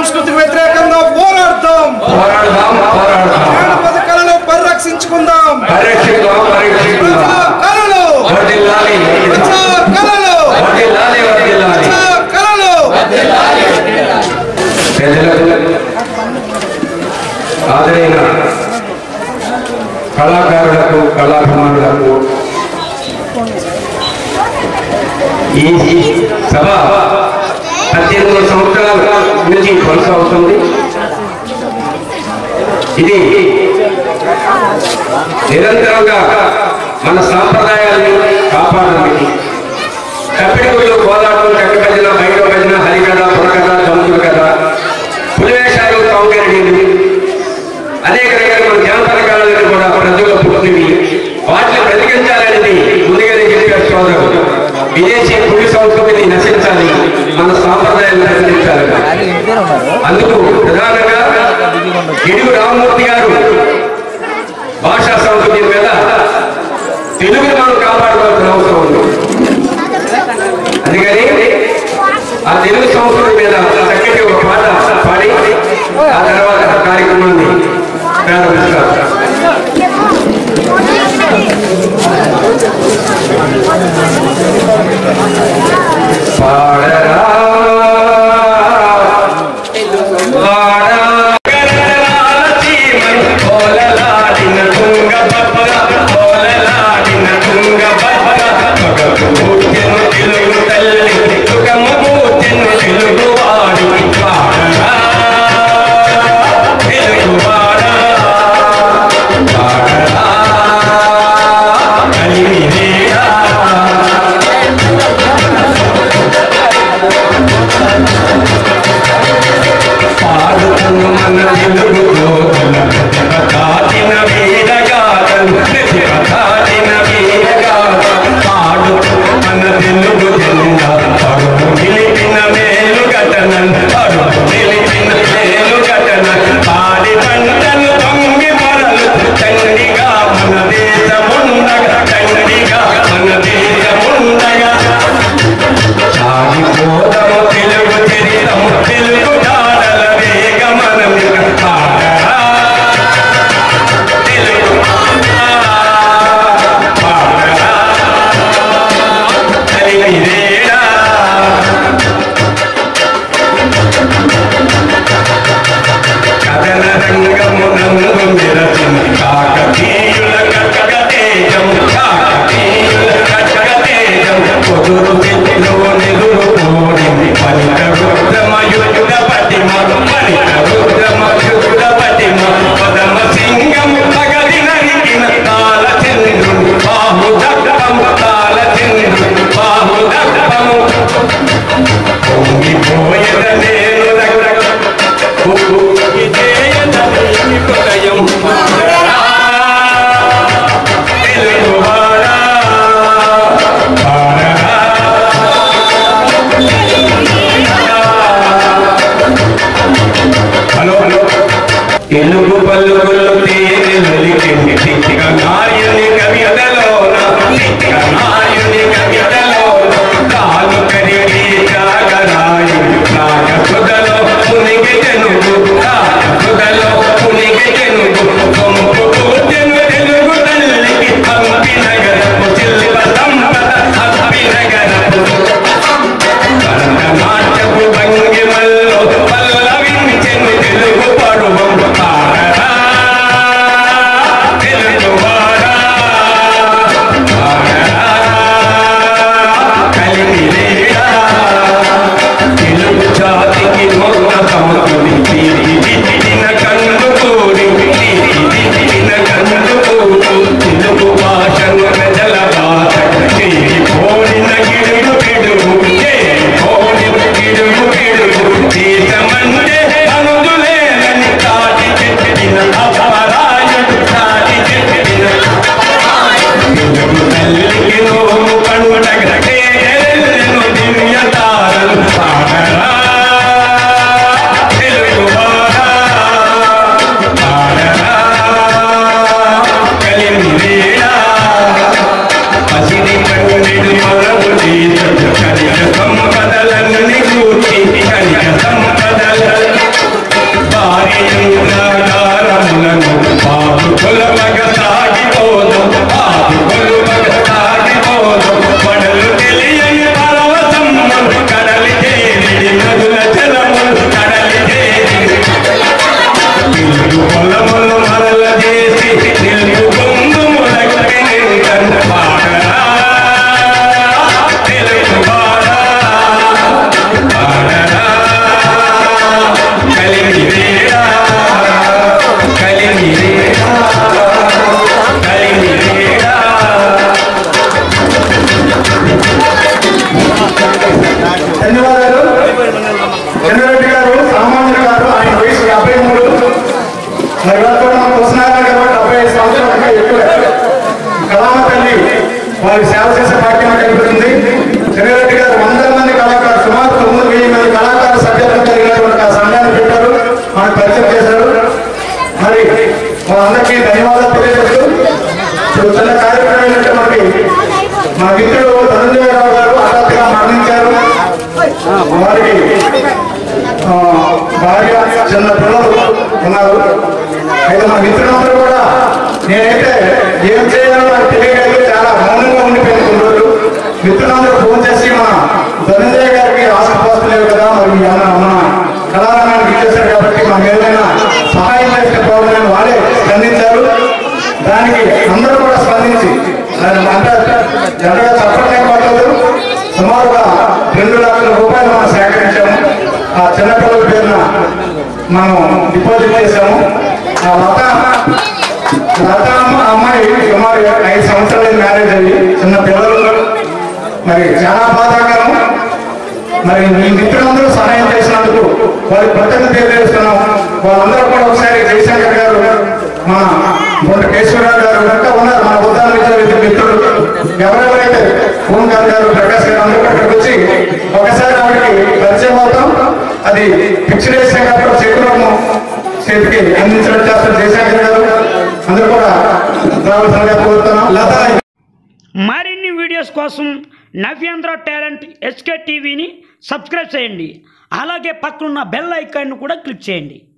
సంస్కృతికి వ్యతిరేకంగా పోరాడతాం పోరాడదాం పోరాడదాం జానపద కళలు పరిరక్షించుకుందాం పరీక్షిద్దాం పరీక్షిద్దాం ప్రజా కళలు వర్దిల్లాలి ప్రజా కళలు వర్దిల్లాలి వర్దిల్లాలి ప్రజా కళలు ప్రజలకు ఆదరైన కళాకారులకు కళాభిమానులకు ఈ ఈ సభ పద్దెనిమిది సంవత్సరాల నుంచి కొనసాగుతుంది ఇది నిరంతరంగా మన సాంప్రదాయాన్ని కాపాడడానికి కప్పిడిగుళ్ళు కోలాటం చెక్క భజన బయట భజన హరికథ పురకథ జంతుల కథ పులివేషాలు కౌంకరణీలు అనేక రకాల మన జానపద కళలను కూడా ప్రజల్లో పుట్టినవి వాటిని బ్రతికించాలనేది ముందుగానే చెప్పారు సోదరుడు విదేశీ పులి సంస్కృతిని నశించాలి మన సాంప్రదాయాన్ని నశించాలి అందుకు ప్రధానంగా గిడుగు రామమూర్తి గారు భాషా సంస్కృతి మీద తెలుగుని మనం కాపాడుకోవాల్సిన అవసరం ఉంది అందుకని ఆ తెలుగు సంస్కృతి మీద చక్కటి ఒక పాట పాడి ఆ తర్వాత కార్యక్రమాన్ని ప్రారంభిస్తారు పాడరా పాడరా ఓలలాడిన తుంగ బబ్బర ఓలలాడిన తుంగ బబ్బర మగపూర్తిను తెలుగు తల్లి సుఖమూర్తిను తెలుగు వాడు పాడరా తెలుగు వాడా పాడరా కలిమిరేరా పాడుతున్న మన తెలుగు కోటల ప్రతిభ కాచిన వీరగాథలు ప్రతిభ కాచిన వీరగాథలు పాడుతున్న మన తెలుగు జెండా పరుగు నిలిపిన మేలు ఘటనలు పరుగు నిలిపిన మేలు ఘటనలు పాడి పంటలు పొంగి పొరలు తండ్రిగా మన దేశముండగా తండ్రిగా మన దేశముండగా సాగిపోదము తెలుగు చరితము తెలుగు దాడల వేగమనమిక పాడరా తెలుగు పాడరా కలిగిరేరా కథన రంగమునందు నిరచిన కాకతీయుల కటకతేజం కాకతీయుల కటకతేజం కుదురు తిథిలో నిదురు కోడింది పలిక రుద్రమ యుద్ధ పటిమ పలిక రుద్రమ యుద్ధ పటిమ పదమ సింగం పగలి నరికిన తాళ చంద్రుడు బాహు దప్పము తాళ చంద్రుడు బాహు దప్పము పొంగిపోయద నేను రగ తెలుగువాడా వారికి సేవ చేసే భాగ్యం కలుగుతుంది చెన్నరెడ్డి గారు వందల మంది కళాకారులు సుమారు తొమ్మిది వెయ్యి మంది కళాకారుల సభ్యత్వం కలిగినటువంటి ఆ సంఘాన్ని పెట్టారు మనకు పరిచయం చేశారు మరి వాళ్ళందరికీ ధన్యవాదాలు తెలియజేస్తూ ఇప్పుడు చిన్న కార్యక్రమం ఏంటంటే మనకి మా మిత్రుడు ధనంజయరావు గారు హఠాత్తుగా మరణించారు వారికి ఆ, భార్య చిన్న పిల్లలు ఉన్నారు అయితే మా మిత్రులందరూ కూడా నేనైతే ఏం చేయాలో నాకు తెలియలేదు చాలా మౌనంగా ఉండిపోయిన కొన్ని రోజులు మిత్రులందరూ ఫోన్ చేసి మన ధనంజయ గారికి ఆసుపత్రి లేవు కదా మరి మన మన కళారంగానికి ఇచ్చేశారు కాబట్టి మనం ఏదైనా సహాయం చేస్తే బాగుందని వాళ్ళే స్పందించారు దానికి అందరూ కూడా స్పందించి దాన్ని అంటే జనరల్గా చెప్పడం పట్టదు సుమారుగా రెండు లక్షల రూపాయలు మనం సేకరించాము ఆ చిన్నపిల్లల పేరున మనం డిపాజిట్ చేశాము ఆ లత లత అమ్మ- అమ్మాయి సుమారు ఐదు సంవత్సరాలు మ్యారేజ్ అయ్యి చిన్న పిల్లలు ఉన్నారు. మరి చాలా బాధాకరం మరి మీ మిత్రులందరూ సహాయం చేసినందుకు వారి కృతజ్ఞత తెలియజేస్తున్నాం వాళ్ళందరూ కూడా ఒకసారి జయశంకర్ గారు మన బొండ కేశ్వరరావు గారు ఇంకా ఉన్నారు మన ఉద్దాన విద్యార్థి మిత్రులు ఎవరెవరైతే ఓంకార్ గారు ప్రకాష్ గారు అందరూ కూడా ఇక్కడికి వచ్చి ఒకసారి ఆవిడకి పరిచయం అవుతాం అది ఫిక్స్డ్ చేసాం కాబట్టి చెక్ రూపం చేతికి అందించడం చేస్తారు జయశంకర్ గారు అందరూ కూడా రావాల్సిందిగా కోరుతున్నాం లత మరిన్ని వీడియోస్ కోసం నవ్యాంధ్ర టాలెంట్ ఎస్కే టీవీని సబ్స్క్రైబ్ చేయండి అలాగే పక్కనున్న బెల్ ఐకాన్ను కూడా క్లిక్ చేయండి